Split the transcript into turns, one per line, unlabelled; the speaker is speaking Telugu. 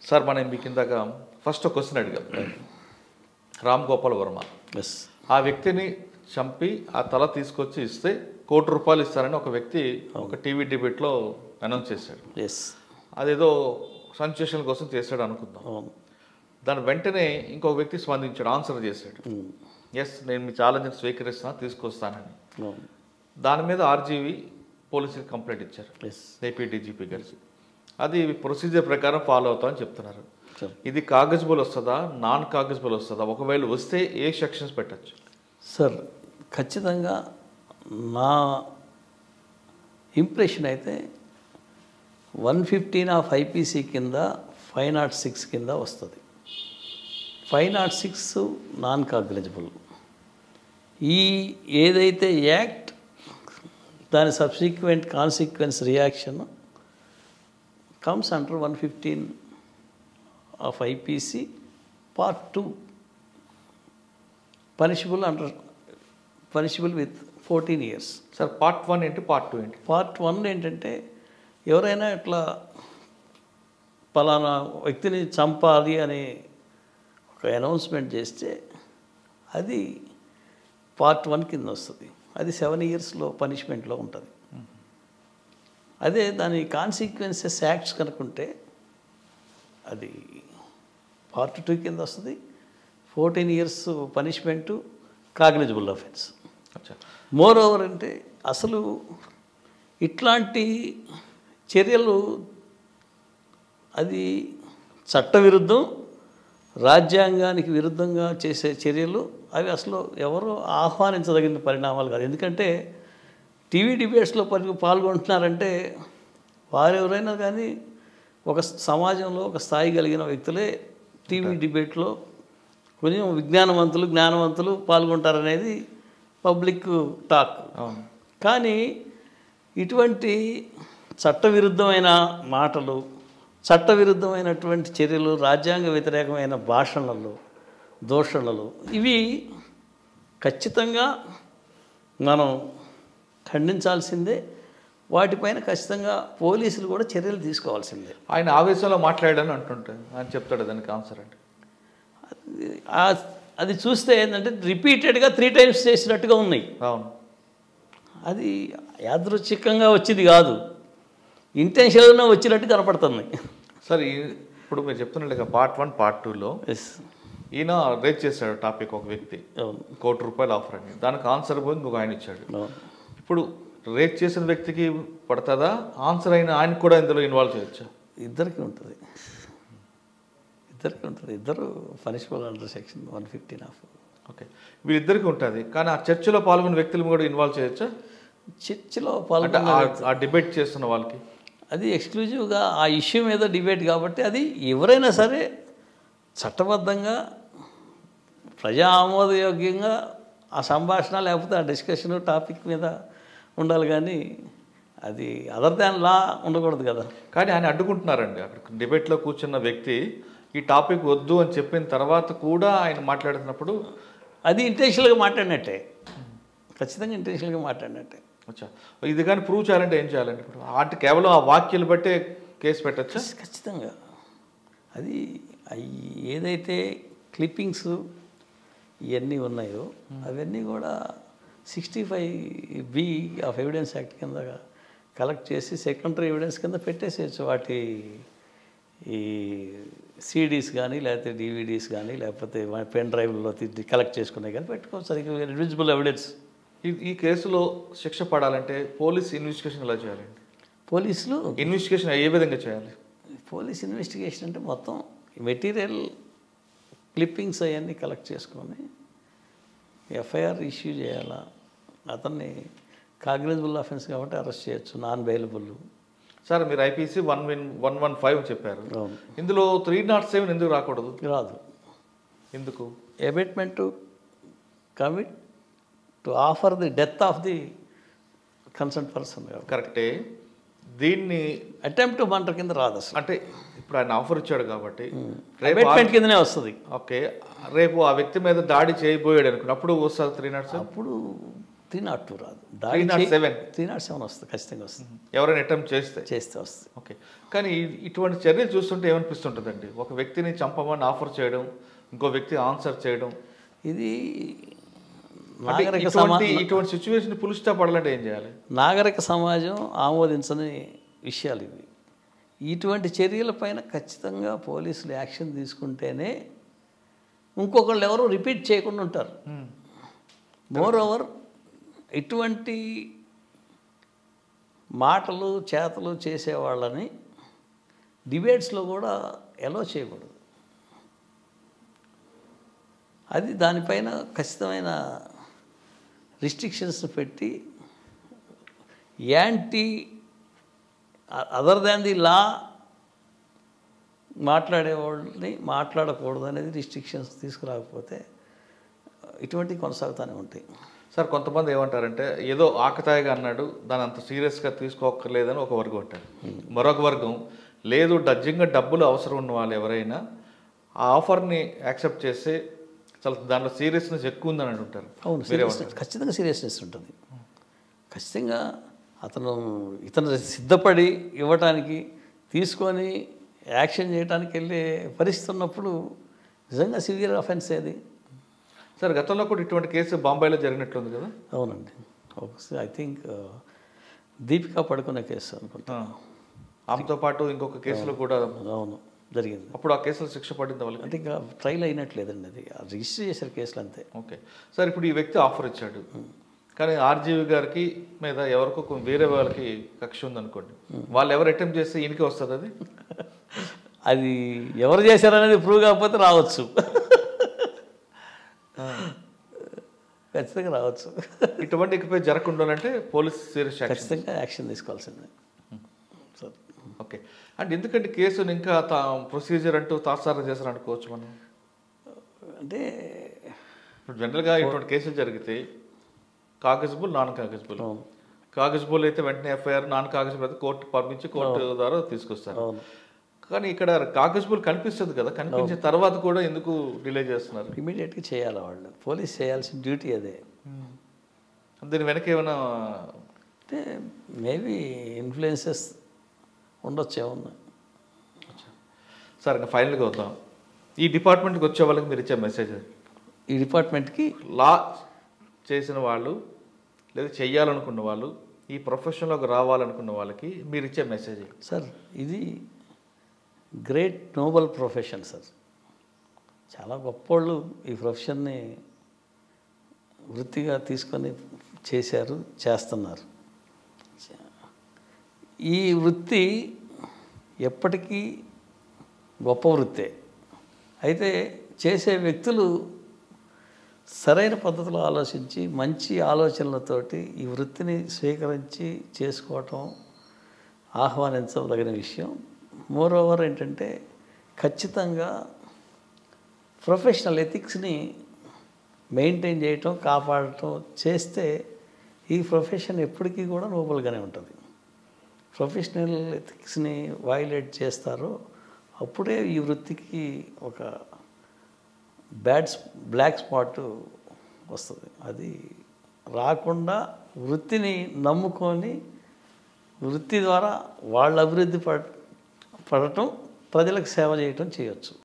సార్ మనం మీకు ఇందాక ఫస్ట్ ఒక క్వశ్చన్ అడిగాం రామ్ గోపాల్ వర్మ
ఎస్
ఆ వ్యక్తిని చంపి ఆ తల తీసుకొచ్చి ఇస్తే కోటి రూపాయలు ఇస్తారని ఒక వ్యక్తి ఒక టీవీ డిబేట్లో అనౌన్స్ చేశాడు
ఎస్
అదేదో సంచేషన్ కోసం చేశాడు అనుకుందాం
అవును
దాని వెంటనే ఇంకొక వ్యక్తి స్పందించాడు ఆన్సర్ చేశాడు
ఉమ్,
ఎస్ నేను మీ ఛాలెంజ్ స్వీకరిస్తున్నా తీసుకొస్తానని
అవును
దాని మీద ఆర్జీవి పోలీసులు కంప్లైంట్ ఇచ్చారు
ఎస్
ఏపీ డీజీపీ కలిసి అది ప్రొసీజర్ ప్రకారం ఫాలో అవుతామని చెప్తున్నారు
సార్
ఇది కాగజబుల్ వస్తుందా నాన్ కాగజబుల్ వస్తుందా ఒకవేళ వస్తే ఏ సెక్షన్స్ పెట్టచ్చు
సార్ ఖచ్చితంగా నా ఇంప్రెషన్ అయితే వన్ ఫిఫ్టీన్ ఆఫ్ ఐపీసీ కింద ఫైవ్ నాట్ సిక్స్ కింద వస్తుంది five nought six non cognizable ఈ ఏదైతే యాక్ట్ దాని subsequent consequence reaction comes under one fifteen of IPC part two punishable under punishable with fourteen years
sir part one ఏంటి పార్ట్ టూ ఏంటి
పార్ట్ వన్ ఏంటంటే ఎవరైనా ఇట్లా పలానా వ్యక్తిని చంపాలి అని ఒక అనౌన్స్మెంట్ చేస్తే అది పార్ట్ వన్ కింద వస్తుంది అది సెవెన్ ఇయర్స్లో పనిష్మెంట్లో ఉంటుంది అదే దాని కాన్సిక్వెన్సెస్ యాక్ట్స్ కనుకుంటే అది పార్ట్ టూ కింద వస్తుంది fourteen years punishment cognizable offence
అచ్చా
మోర్ ఓవర్ అంటే అసలు ఇట్లాంటి చర్యలు అది చట్టవిరుద్ధం రాజ్యాంగానికి విరుద్ధంగా చేసే చర్యలు అవి అసలు ఎవరు ఆహ్వానించదగిన పరిణామాలు కాదు ఎందుకంటే టీవీ డిబేట్స్లో పరి పాల్గొంటున్నారంటే వారెవరైనా కానీ ఒక సమాజంలో ఒక స్థాయి కలిగిన వ్యక్తులే టీవీ డిబేట్లో కొంచెం విజ్ఞానవంతులు జ్ఞానవంతులు పాల్గొంటారనేది పబ్లిక్ టాక్
అవును
కానీ ఇటువంటి చట్టవిరుద్ధమైన మాటలు చట్టవిరుద్ధమైనటువంటి చర్యలు రాజ్యాంగ వ్యతిరేకమైన భాషణలు దూషణలు ఇవి ఖచ్చితంగా మనం ఖండించాల్సిందే వాటిపైన ఖచ్చితంగా పోలీసులు కూడా చర్యలు తీసుకోవాల్సిందే
ఆయన ఆవేశంలో మాట్లాడాడని అంటుంటే ఆయన చెప్తాడు దానికి ఆన్సర్ అంటే
అది- ఆ- అది చూస్తే ఏంటంటే రిపీటెడ్గా త్రీ టైమ్స్ చేసినట్టుగా ఉన్నాయి
అవును
అది యాదృచ్ఛికంగా వచ్చింది కాదు ఇంటెన్షన్గా వచ్చినట్టు కనపడుతుంది
సార్ ఈ ఇప్పుడు మీరు చెప్తున్నట్లుగా పార్ట్ వన్ పార్ట్ టూలో
ఎస్
ఈయన రేట్ చేశాడు టాపిక్ ఒక వ్యక్తి
అవును
కోటి రూపాయలు ఆఫర్ అని దానికి ఆన్సర్ పోయి ఇంకొక ఆయన ఇచ్చాడు
అవును
ఇప్పుడు రేట్ చేసిన వ్యక్తికి పడుతుందా ఆన్సర్ అయిన ఆయన కూడా ఇందులో ఇన్వాల్వ్ చేయొచ్చా
ఇద్దరికి ఉంటుంది ఇద్దరికి ఉంటుంది ఇద్దరు punishable under section one fifteen of
okay వీళ్ళిద్దరికి ఉంటుంది కానీ ఆ చర్చలో పాల్గొన్న వ్యక్తులు కూడా ఇన్వాల్వ్ చేయొచ్చా
చర్చిలో
అంటే
పాల్గొన్న
ఆ- ఆ డిబేట్ చేస్తున్న వాళ్ళకి
అది ఎక్స్క్లూజివ్గా ఆ ఇష్యూ మీద డిబేట్ కాబట్టి అది ఎవరైనా సరే చట్టబద్ధంగా ప్రజా ఆమోదయోగ్యంగా ఆ సంభాషణ లేకపోతే ఆ డిస్కషన్ టాపిక్ మీద ఉండాలి కానీ అది అదర్ దాన్ లా ఉండకూడదు కదా
కానీ ఆయన అడ్డుకుంటున్నారండి అక్కడ డిబేట్లో కూర్చున్న వ్యక్తి ఈ టాపిక్ వద్దు అని చెప్పిన తర్వాత కూడా ఆయన మాట్లాడుతున్నప్పుడు
అది ఇంటెన్షనల్గా మాట్లాడినట్టే ఖచ్చితంగా ఇంటెన్షనల్గా మాట్లాడినట్టే
వచ్చా ఇది కానీ ప్రూవ్ చేయాలంటే ఏం చేయాలండి ఇప్పుడు అంటే కేవలం ఆ వాక్యాలు బట్టే కేసు పెట్టచ్చా
ఖచ్చితంగా అది అవి ఏదైతే క్లిప్పింగ్స్ ఇవన్నీ ఉన్నాయో అవన్నీ కూడా sixty five B of evidence act కింద కలెక్ట్ చేసి సెకండరీ ఎవిడెన్స్ కింద పెట్టేసేయచ్చు వాటి ఈ సీడీస్ కానీ లేకపోతే డివిడీస్ కానీ లేకపోతే పెన్ డ్రైవ్లో కలెక్ట్ చేసుకునే కానీ పెట్టుకోవచ్చు అది రివిజిబుల్ ఎవిడెన్స్
ఈ ఈ కేసులో శిక్ష పడాలంటే పోలీస్ ఇన్వెస్టిగేషన్ ఎలా చేయాలండి
పోలీసులు
ఇన్వెస్టిగేషన్ ఏ విధంగా చేయాలి
పోలీస్ ఇన్వెస్టిగేషన్ అంటే మొత్తం మెటీరియల్ క్లిప్పింగ్స్ అవన్నీ కలెక్ట్ చేసుకొని ఎఫ్ఐఆర్ ఇష్యూ చేయాలా అతన్ని కాగ్నిజబుల్ అఫెన్స్ కాబట్టి అరెస్ట్ చేయొచ్చు నాన్ బెయిలబుల్
సార్ మీరు ఐపీసీ వన్ విన్ వన్ వన్ ఫైవ్ చెప్పారు
అవును
ఇందులో త్రీ నాట్ సెవెన్ ఎందుకు రాకూడదు
రాదు
ఎందుకు
abetment to commit to offer the death of the concern person
కరెక్టే దీన్ని
అటెంప్ట్ మర్డర్ కింద రాదు అసలు
అంటే ఇప్పుడు ఆయన ఆఫర్ ఇచ్చాడు కాబట్టి రేపు
ఎబిట్మెంట్ కిందనే వస్తుంది
ఓకే రేపు ఆ వ్యక్తి మీద దాడి చేయబోయాడు అనుకున్నప్పుడు వస్తుంది త్రీ నాట్ సెవెన్
అప్పుడు త్రీ నాట్ టూ రాదు
307.
త్రీ నాట్ సెవెన్ వస్తుంది ఖచ్చితంగా వస్తుంది
ఎవరైనా అటెంప్ట్ చేస్తే
చేస్తే వస్తుంది
ఓకే కానీ ఈ- ఇటువంటి చర్యలు చూస్తుంటే ఏమనిపిస్తుంటుందండి ఒక వ్యక్తిని చంపమని ఆఫర్ చేయడం ఇంకో వ్యక్తి ఆన్సర్ చేయడం
ఇది
అంటే
నాగరిక
ఇటువంటి
సమా
ఇటువంటి సిచ్యువేషన్ పులి స్టాప్ పడాలంటే ఏం చేయాలి
నాగరిక సమాజం ఆమోదించని విషయాలు ఇవి ఇటువంటి చర్యలపైన ఖచ్చితంగా పోలీసులు యాక్షన్ తీసుకుంటేనే ఇంకొకళ్ళు ఎవరు రిపీట్ చేయకుండా ఉంటారు మోర్ ఓవర్ ఇటువంటి మాటలు చేతలు చేసేవాళ్ళని డిబేట్స్లో కూడా ఎలో చేయకూడదు అది దానిపైన ఖచ్చితమైన రిస్ట్రిక్షన్స్ పెట్టి anti other than the law మాట్లాడేవాళ్ళని మాట్లాడకూడదు అనేది రిస్ట్రిక్షన్స్ తీసుకురాకపోతే ఇటువంటి కొనసాగుతూనే ఉంటాయి
సార్ కొంతమంది ఏమంటారంటే ఏదో ఆకతాయిగా అన్నాడు దాని అంత సీరియస్గా తీసుకోక్కర్లేదని ఒక వర్గం అంటారు మరొక వర్గం లేదు డజ్జింగ్గా డబ్బులు అవసరం ఉన్న వాళ్ళు ఎవరైనా ఆ ఆఫర్ని యాక్సెప్ట్ చేస్తే చాలా దాంట్లో సీరియస్నెస్ ఎక్కువ ఉందని అంటుంటారు
అవును
మీరే
సీరియస్నెస్ ఖచ్చితంగా సీరియస్నెస్ ఉంటుంది ఖచ్చితంగా అతను ఇతను సిద్ధపడి ఇవ్వటానికి తీసుకొని యాక్షన్ చేయడానికి వెళ్ళే పరిస్థితి ఉన్నప్పుడు నిజంగా సివియర్ అఫెన్స్ ఏది
సార్ గతంలో కూడా ఇటువంటి కేసు బాంబేలో జరిగినట్లుంది కదా
అవునండి ఐ థింక్ దీపికా పడుకునే కేసు అనుకుంటా
ఆ. ఆమెతో పాటు ఇంకొక కేసులో కూడా
అవును జరిగింది
అప్పుడు ఆ కేసులో శిక్ష పడింది వాళ్ళకి
అంటే ఇంకా ట్రైల్ అయినట్లేదండి అది రిజిస్టర్ చేశారు కేసులు అంతే
ఓకే సార్ ఇప్పుడు ఈ వ్యక్తి ఆఫర్ ఇచ్చాడు కానీ ఆర్జీవి గారికి మీద ఎవరికో కొ- వేరే వాళ్ళకి కక్ష ఉందనుకోండి వాళ్ళు ఎవరు అటెంప్ట్ చేస్తే ఈయనకి వస్తుంది అది
అది ఎవరు చేశారనేది ప్రూవ్ కాకపోతే రావచ్చు ఖచ్చితంగా రావచ్చు
ఇటువంటి ఇకపై జరగకుండా అంటే పోలీస్ సీరియస్ యాక్షన్
ఖచ్చితంగా యాక్షన్ తీసుకోవాల్సిందే సార్
ఓకే అంటే ఎందుకంటే కేసుని ఇంకా తా ప్రొసీజర్ అంటూ తాత్సారం చేశారు అనుకోవచ్చు మనం
అంటే
ఇప్పుడు జనరల్గా ఇటువంటి కేసులు జరిగితే కాగజబుల్ నాన్ కాగజబుల్
అవును
కాగజబుల్ అయితే వెంటనే ఎఫ్ఐఆర్ నాన్ కాగజబుల్ అయితే కోర్టు పంపించి కోర్టు ద్వారా తీసుకొస్తారు
అవును
కానీ ఇక్కడ కాగజబుల్ కనిపిస్తుంది కదా కనిపించిన తర్వాత కూడా ఎందుకు డిలే చేస్తున్నారు
ఇమీడియట్గా చేయాలి వాళ్ళు పోలీస్ చేయాల్సిన డ్యూటీ అదే
దీని వెనక ఏమైనా
అంటే మేబీ ఇన్ఫ్లుయెన్సెస్ ఉండొచ్చు ఏమన్నా
సార్ ఇంకా ఫైనల్గా వద్దాం ఈ డిపార్ట్మెంట్కి వచ్చే వాళ్ళకి మీరు ఇచ్చే మెసేజ్
ఈ డిపార్ట్మెంట్కి
లా చేసిన వాళ్ళు లేదా చెయ్యాలనుకున్న వాళ్ళు ఈ ప్రొఫెషన్లోకి రావాలనుకున్న వాళ్ళకి మీరు ఇచ్చే మెసేజ్
సార్ ఇది గ్రేట్ నోబల్ ప్రొఫెషన్ సార్ చాలా గొప్పోళ్ళు ఈ ప్రొఫెషన్ని వృత్తిగా తీసుకొని చేశారు చేస్తున్నారు ఈ వృత్తి ఎప్పటికీ గొప్ప వృత్తే అయితే చేసే వ్యక్తులు సరైన పద్ధతిలో ఆలోచించి మంచి ఆలోచనలతోటి ఈ వృత్తిని స్వీకరించి చేసుకోవటం ఆహ్వానించదగిన విషయం మోర్ ఓవర్ ఏంటంటే ఖచ్చితంగా ప్రొఫెషనల్ ఎథిక్స్ని మెయింటైన్ చేయటం కాపాడటం చేస్తే ఈ ప్రొఫెషన్ ఎప్పటికీ కూడా నోబల్గానే ఉంటుంది ప్రొఫెషనల్ ఎథిక్స్ని వైలేట్ చేస్తారో అప్పుడే ఈ వృత్తికి ఒక బ్యాడ్ బ్లాక్ స్పాట్ వస్తుంది అది రాకుండా వృత్తిని నమ్ముకొని వృత్తి ద్వారా వాళ్ళ అభివృద్ధి పడ పడటం ప్రజలకు సేవ చేయటం చేయొచ్చు